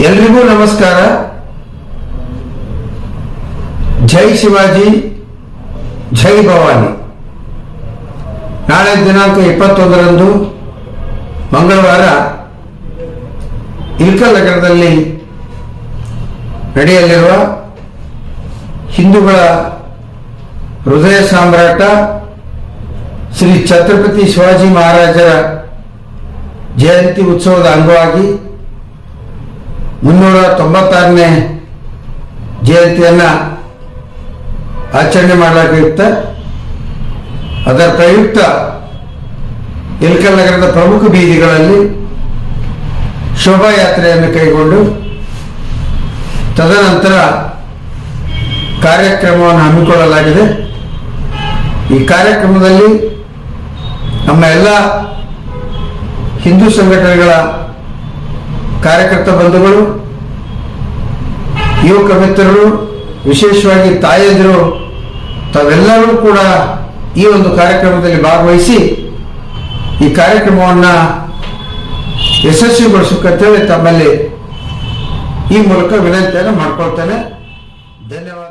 ಎಲ್ರಿಗೂ ನಮಸ್ಕಾರ ಜೈ ಶಿವಾಜಿ ಜೈ ಭವಾನಿ ನಾಳೆ ದಿನಾಂಕ ಇಪ್ಪತ್ತೊಂದರಂದು ಮಂಗಳವಾರ ಇಲ್ಕಲ್ ನಗರದಲ್ಲಿ ನಡೆಯಲಿರುವ ಹಿಂದೂಗಳ ಹೃದಯ ಸಾಮ್ರಾಟ ಶ್ರೀ ಛತ್ರಪತಿ ಶಿವಾಜಿ ಮಹಾರಾಜರ ಜಯಂತಿ ಉತ್ಸವದ ಅಂಗವಾಗಿ ಮುನ್ನೂರ ತೊಂಬತ್ತಾರನೇ ಜಯಂತಿಯನ್ನ ಆಚರಣೆ ಮಾಡಲಾಗಿರುತ್ತೆ ಅದರ ಪ್ರಯುಕ್ತ ಇಲ್ಕಲ್ ನಗರದ ಪ್ರಮುಖ ಬೀದಿಗಳಲ್ಲಿ ಶೋಭಾಯಾತ್ರೆಯನ್ನು ಕೈಗೊಂಡು ತದನಂತರ ಕಾರ್ಯಕ್ರಮವನ್ನು ಹಮ್ಮಿಕೊಳ್ಳಲಾಗಿದೆ ಈ ಕಾರ್ಯಕ್ರಮದಲ್ಲಿ ನಮ್ಮ ಎಲ್ಲ ಹಿಂದೂ ಸಂಘಟನೆಗಳ ಕಾರ್ಯಕರ್ತ ಬಂಧುಗಳು ಯುವಕ ಮಿತ್ರರು ವಿಶೇಷವಾಗಿ ತಾಯಂದಿರು ತಾವೆಲ್ಲರೂ ಕೂಡ ಈ ಒಂದು ಕಾರ್ಯಕ್ರಮದಲ್ಲಿ ಭಾಗವಹಿಸಿ ಈ ಕಾರ್ಯಕ್ರಮವನ್ನು ಯಶಸ್ವಿಗೊಳಿಸಬೇಕಂತೇಳಿ ತಮ್ಮಲ್ಲಿ ಈ ಮೂಲಕ ವಿನಂತಿಯನ್ನು ಮಾಡ್ಕೊಳ್ತೇನೆ ಧನ್ಯವಾದ